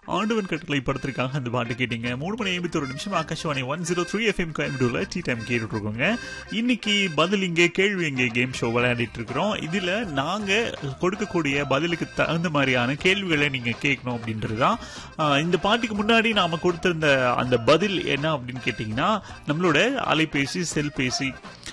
ஆண்டவன் கட்டளை படத்திற்காக அந்த பாட்டு கேட்டீங்க மூணு மணி ஐம்பத்தி ஒரு நிமிஷம் Akashvani one zero three FM கோயம்புத்தூர்ல டீ டைம் கேட்டுட்டு இருக்கோங்க இன்னைக்கு பதில் இங்கே கேள்வி எங்கே கேம் ஷோ விளையாடிட்டு இருக்கிறோம் இதுல நாங்க கொடுக்கக்கூடிய பதிலுக்கு தகுந்த மாதிரியான கேள்விகளை நீங்க கேட்கணும் அப்படின்றதுதான் ஆஹ், இந்த பாட்டுக்கு முன்னாடி நாம கொடுத்திருந்த அந்த பதில் என்ன அப்படின்னு கேட்டீங்கன்னா நம்மளோட அலைபேசி செல்பேசி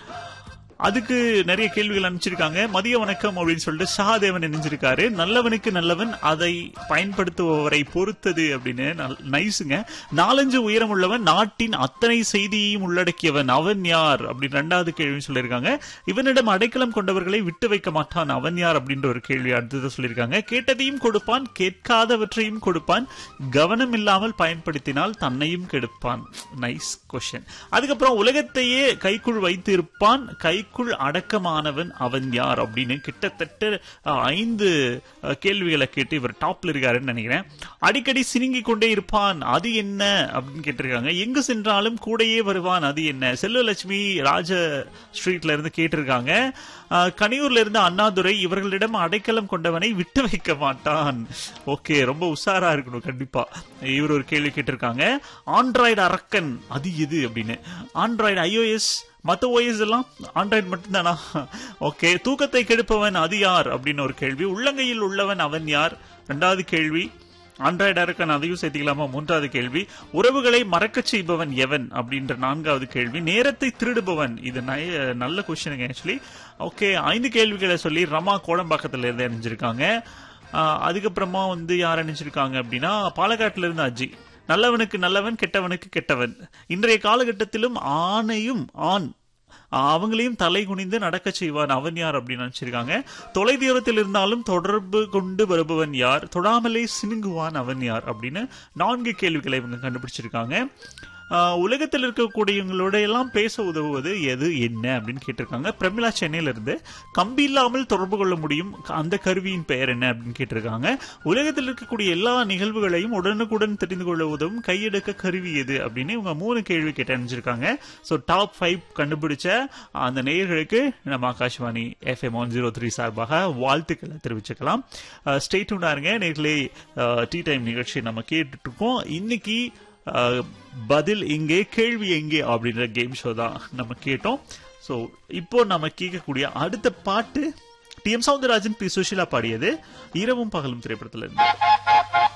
அதுக்கு நிறைய கேள்விகள் அனுப்பிச்சிருக்காங்க மதிய வணக்கம் அப்படின்னு சொல்லிட்டு சகாதேவன் நினைஞ்சிருக்காரு நல்லவனுக்கு நல்லவன் அதை பயன்படுத்துபவரை பொறுத்தது அப்படின்னு நல்- நைஸுங்க நாலஞ்சு உயரம் உள்ளவன் நாட்டின் அத்தனை செய்தியையும் உள்ளடக்கியவன் அவன் யார் அப்படின்னு ரெண்டாவது கேள்வி சொல்லியிருக்காங்க இவனிடம் அடைக்கலம் கொண்டவர்களை விட்டு வைக்க மாட்டான் அவன் யார் அப்படின்ற ஒரு கேள்வி அடுத்தது சொல்லியிருக்காங்க கேட்டதையும் கொடுப்பான் கேட்காதவற்றையும் கொடுப்பான் கவனம் இல்லாமல் பயன்படுத்தினால் தன்னையும் கெடுப்பான் நைஸ் கொஸ்டின் அதுக்கப்புறம் உலகத்தையே கைக்குள் வைத்து இருப்பான் கைக்குள் அடக்கமானவன் அவன் யார் அப்படின்னு கிட்டத்தட்ட அஹ், ஐந்து அஹ், கேள்விகளை கேட்டு இவர் டாப்ல இருக்காருன்னு நினைக்கிறேன் அடிக்கடி சினுங்கி கொண்டே இருப்பான் அது என்ன அப்படின்னு கேட்டிருக்காங்க எங்கு சென்றாலும் கூடயே வருவான் அது என்ன செல்வலட்சுமி ராஜ ஸ்ட்ரீட்ல இருந்து கேட்டிருக்காங்க அஹ், கனியூர்ல இருந்து அண்ணாதுரை இவர்களிடம் அடைக்கலம் கொண்டவனை விட்டு வைக்க மாட்டான் ஓகே ரொம்ப உஷாரா இருக்கணும் கண்டிப்பா இவர் ஒரு கேள்வி கேட்டிருக்காங்க ஆண்ட்ராய்டு அரக்கன் அது எது அப்படின்னு ஆண்ட்ராய்டு iOS மத்த ஓஎஸ் எல்லாம் ஆண்ட்ராய்டு மட்டும்தானா ஓகே தூக்கத்தை கெடுப்பவன் அது யார் அப்படின்னு ஒரு கேள்வி உள்ளங்கையில் உள்ளவன் அவன் யார் ரெண்டாவது கேள்வி ஆண்ட்ராய்டு அரக்கன் அதையும் சேர்த்துக்கலாமா மூன்றாவது கேள்வி உறவுகளை மறக்கச் செய்பவன் எவன் அப்படின்ற நான்காவது கேள்வி நேரத்தை திருடுபவன் இது நய- நல்ல கொஸ்டினுங்க ஆக்சுவலி ஓகே ஐந்து கேள்விகளை சொல்லி ரமா கோடம்பாக்கத்துல இருந்து அணிஞ்சிருக்காங்க ஆஹ் அதுக்கப்புறமா வந்து யார் அணிஞ்சிருக்காங்க அப்படின்னா பாலக்காட்டுல இருந்து அஜி நல்லவனுக்கு நல்லவன் கெட்டவனுக்கு கெட்டவன் இன்றைய காலகட்டத்திலும் ஆணையும் ஆண் அவங்களையும் தலை குனிந்து நடக்க செய்வான் அவன் யார் அப்படின்னு நினைச்சிருக்காங்க தொலை தூரத்தில் இருந்தாலும் தொடர்பு கொண்டு வருபவன் யார் தொடாமலே சினுங்குவான் அவன் யார் அப்படின்னு நான்கு கேள்விகளை இவங்க கண்டுபிடிச்சிருக்காங்க ஆஹ் உலகத்தில் இருக்கக்கூடியவங்களோட எல்லாம் பேச உதவுவது எது என்ன அப்படின்னு கேட்டிருக்காங்க பிரமிளா சென்னையில இருந்து கம்பி இல்லாமல் தொடர்பு கொள்ள முடியும் அந்த கருவியின் பெயர் என்ன அப்படின்னு கேட்டிருக்காங்க உலகத்தில் இருக்கக்கூடிய எல்லா நிகழ்வுகளையும் உடனுக்குடன் தெரிந்து கொள்ள உதவும் கையெடுக்க கருவி எது அப்படின்னு இவங்க மூணு கேள்வி கேட்டு அனுப்பிச்சிருக்காங்க ஸோ டாப் ஃபைவ் கண்டுபிடிச்ச அந்த நேயர்களுக்கு நம்ம Akashvani FM one zero three சார்பாக வாழ்த்துக்களை தெரிவிச்சுக்கலாம் ஸ்டேட்யூனா இருங்க நேர்களே டீ டைம் நிகழ்ச்சி நம்ம கேட்டுட்டு இருக்கோம் இன்னைக்கு அஹ், பதில் எங்கே கேள்வி எங்கே அப்படின்ற கேம் ஷோ தான் நம்ம கேட்டோம் ஸோ இப்போ நம்ம கேட்கக்கூடிய அடுத்த பாட்டு T M Soundararajan P Susheela பாடியது இரவும் பகலும் திரைப்படத்துல இருந்து